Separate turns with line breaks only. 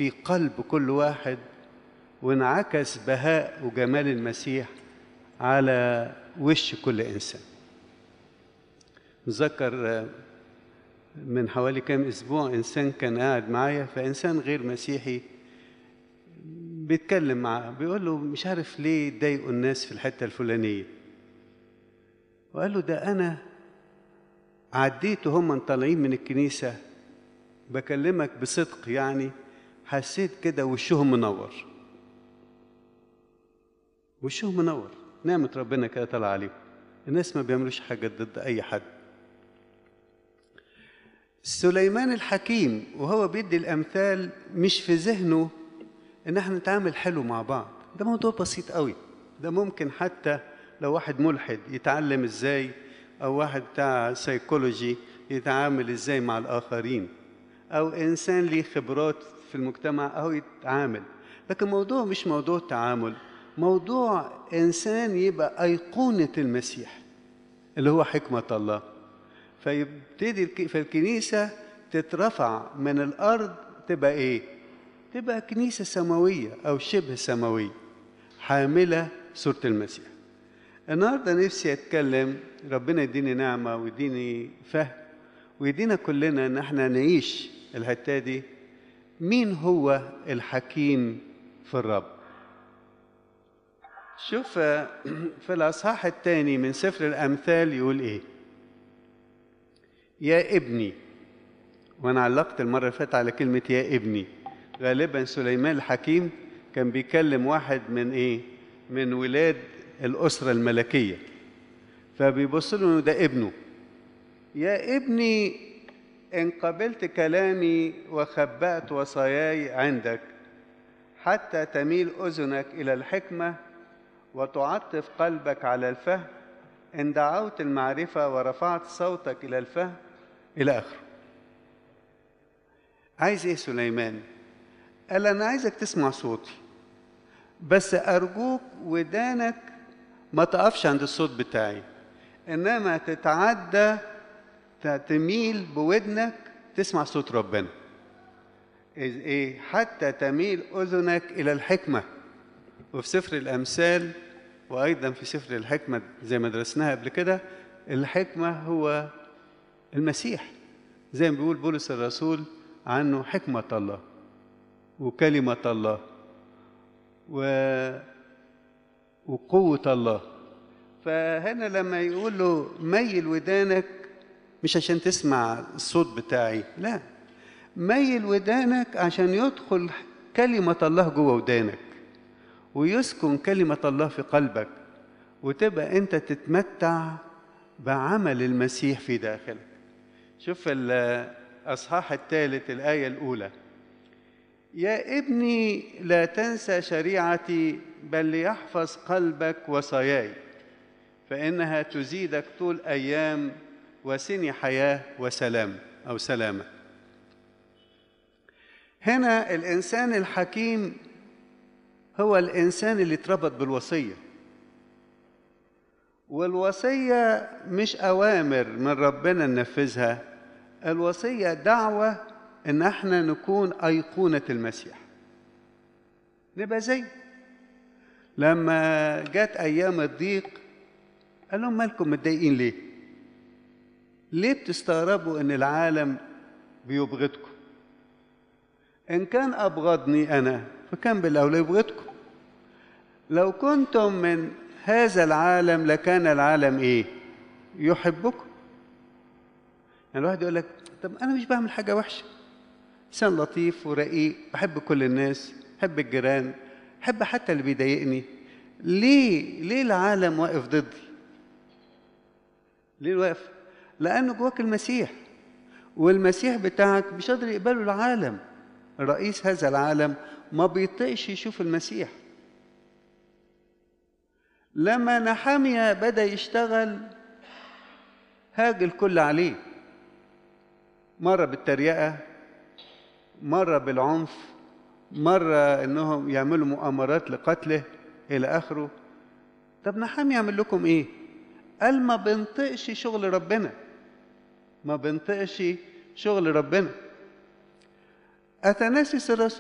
في قلب كل واحد وانعكس بهاء وجمال المسيح على وش كل إنسان متذكر من حوالي كام أسبوع إنسان كان قاعد معايا فإنسان غير مسيحي بيتكلم معاه بيقول له مش عارف ليه ضايقوا الناس في الحتة الفلانية وقال له ده أنا عديت وهم طالعين من الكنيسة بكلمك بصدق يعني حسيت كده وشهم منور وشهم منور نعمة ربنا كده طالعة عليهم الناس ما بيعملوش حاجة ضد أي حد سليمان الحكيم وهو بيدي الأمثال مش في ذهنه إن احنا نتعامل حلو مع بعض ده موضوع بسيط قوي ده ممكن حتى لو واحد ملحد يتعلم ازاي او واحد بتاع سيكولوجي يتعامل ازاي مع الاخرين او انسان ليه خبرات في المجتمع او يتعامل لكن موضوع مش موضوع تعامل موضوع انسان يبقى ايقونه المسيح اللي هو حكمه الله فيبتدي في الكنيسه تترفع من الارض تبقى ايه تبقى كنيسه سماويه او شبه سماويه حامله صوره المسيح النهارده نفسي اتكلم ربنا يديني نعمه ويديني فهم ويدينا كلنا ان احنا نعيش الحته دي مين هو الحكيم في الرب شوف في الاصحاح الثاني من سفر الامثال يقول ايه يا ابني وانا علقت المره اللي فاتت على كلمه يا ابني غالبا سليمان الحكيم كان بيكلم واحد من ايه من ولاد الأسرة الملكية فبيبص له إنه ده ابنه يا ابني إن قبلت كلامي وخبأت وصاياي عندك حتى تميل أذنك إلى الحكمة وتعطف قلبك على الفهم إن دعوت المعرفة ورفعت صوتك إلى الفهم إلى آخره عايز إيه سليمان؟ قال أنا عايزك تسمع صوتي بس أرجوك ودانك ما تقفش عند الصوت بتاعي انما تتعدى تميل بودنك تسمع صوت ربنا ايه حتى تميل اذنك الى الحكمه وفي سفر الامثال وايضا في سفر الحكمه زي ما درسناها قبل كده الحكمه هو المسيح زي ما بيقول بولس الرسول عنه حكمه الله وكلمه الله و وقوة الله فهنا لما يقول له ميل ودانك مش عشان تسمع الصوت بتاعي لا ميل ودانك عشان يدخل كلمة الله جوه ودانك ويسكن كلمة الله في قلبك وتبقى أنت تتمتع بعمل المسيح في داخلك شوف الأصحاح الثالث الآية الأولى يا ابني لا تنسى شريعتي بل ليحفظ قلبك وصاياي فإنها تزيدك طول أيام وسن حياة وسلام أو سلامة هنا الإنسان الحكيم هو الإنسان اللي اتربط بالوصية والوصية مش أوامر من ربنا ننفذها الوصية دعوة إن احنا نكون أيقونة المسيح نبقى زي لما جت أيام الضيق قال لهم مالكم متضايقين ليه؟ ليه بتستغربوا إن العالم بيبغضكم؟ إن كان أبغضني أنا فكان بالأولى يبغضكم لو كنتم من هذا العالم لكان العالم إيه؟ يحبكم يعني الواحد يقول لك طب أنا مش بعمل حاجة وحشة إنسان لطيف ورقيق بحب كل الناس بحب الجيران بحب حتى اللي بيضايقني ليه ليه العالم واقف ضدي ليه واقف لأنه جواك المسيح والمسيح بتاعك مش قادر يقبله العالم رئيس هذا العالم ما بيطيقش يشوف المسيح لما نحامية بدأ يشتغل هاج الكل عليه مرة بالتريقة مرة بالعنف مرة انهم يعملوا مؤامرات لقتله الى اخره طب نحام يعمل لكم ايه قال ما بنطقش شغل ربنا ما بنطقش شغل ربنا اثناسيس الرسول